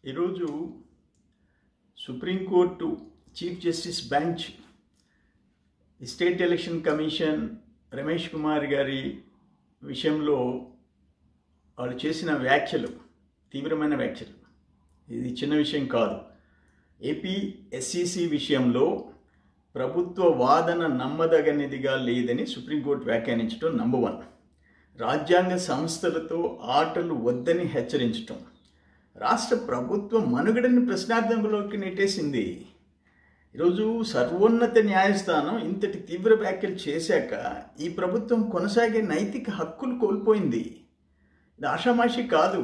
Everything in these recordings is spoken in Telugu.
ఈరోజు supreme court chief justice bench state election commission Ramesh Kumar గారి విషయంలో వాళ్ళు చేసిన వ్యాఖ్యలు తీవ్రమైన వ్యాఖ్యలు ఇది చిన్న విషయం కాదు ఏపీ ఎస్సీసీ విషయంలో ప్రభుత్వ వాదన నమ్మదగనిదిగా లేదని సుప్రీంకోర్టు వ్యాఖ్యానించడం నంబర్ వన్ రాజ్యాంగ సంస్థలతో ఆటలు వద్దని హెచ్చరించటం రాష్ట్ర ప్రభుత్వ మనుగడని ప్రశ్నార్థంలోకి నెట్టేసింది ఈరోజు సర్వోన్నత న్యాయస్థానం ఇంతటి తీవ్ర వ్యాఖ్యలు చేశాక ఈ ప్రభుత్వం కొనసాగే నైతిక హక్కులు కోల్పోయింది ఇది ఆషామాషి కాదు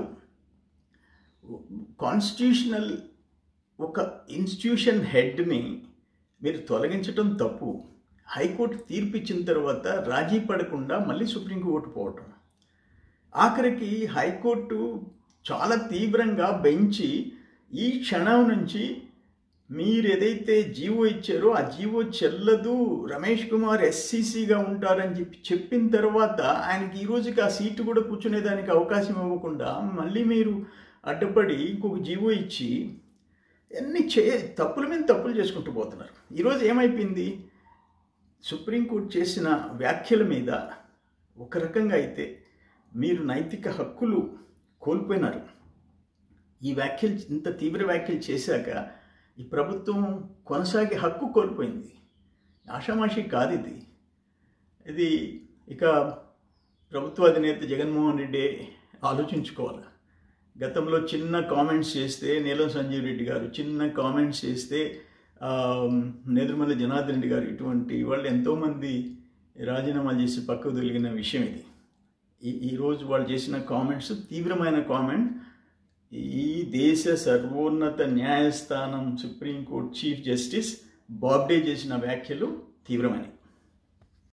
కాన్స్టిట్యూషనల్ ఒక ఇన్స్టిట్యూషన్ హెడ్ని మీరు తొలగించడం తప్పు హైకోర్టు తీర్పు ఇచ్చిన తర్వాత రాజీ పడకుండా మళ్ళీ సుప్రీంకోర్టు పోవటం ఆఖరికి హైకోర్టు చాలా తీవ్రంగా బెంచి ఈ క్షణం నుంచి మీరు ఏదైతే జీవో ఇచ్చారో ఆ జీవో చెల్లదు రమేష్ కుమార్ ఎస్సీసీగా ఉంటారని చెప్పి చెప్పిన తర్వాత ఆయనకి ఈ రోజుకి ఆ సీటు కూడా కూర్చునేదానికి అవకాశం ఇవ్వకుండా మళ్ళీ మీరు అడ్డుపడి ఇంకొక జీవో ఇచ్చి అన్ని చే తప్పుల మీద తప్పులు చేసుకుంటూ పోతున్నారు ఈరోజు ఏమైపోయింది సుప్రీంకోర్టు చేసిన వ్యాఖ్యల మీద ఒక రకంగా అయితే మీరు నైతిక హక్కులు కోల్పోయినారు ఈ వ్యాఖ్యలు ఇంత తీవ్ర వ్యాఖ్యలు చేశాక ఈ ప్రభుత్వం కొనసాగే హక్కు కోల్పోయింది ఆషామాషి కాదు ఇది ఇది ఇక ప్రభుత్వ అధినేత జగన్మోహన్ రెడ్డి ఆలోచించుకోవాలి గతంలో చిన్న కామెంట్స్ చేస్తే నీలం సంజీవ్ రెడ్డి గారు చిన్న కామెంట్స్ చేస్తే నేదురుమల్లి జనార్దన్ రెడ్డి గారు ఇటువంటి వాళ్ళు ఎంతోమంది రాజీనామా చేసి పక్కకు తొలిగిన విషయం ఇది ఈ ఈరోజు వాళ్ళు చేసిన కామెంట్స్ తీవ్రమైన కామెంట్ ఈ దేశ సర్వోన్నత న్యాయస్థానం సుప్రీంకోర్టు చీఫ్ జస్టిస్ బాబ్డే చేసిన వ్యాఖ్యలు తీవ్రమైనవి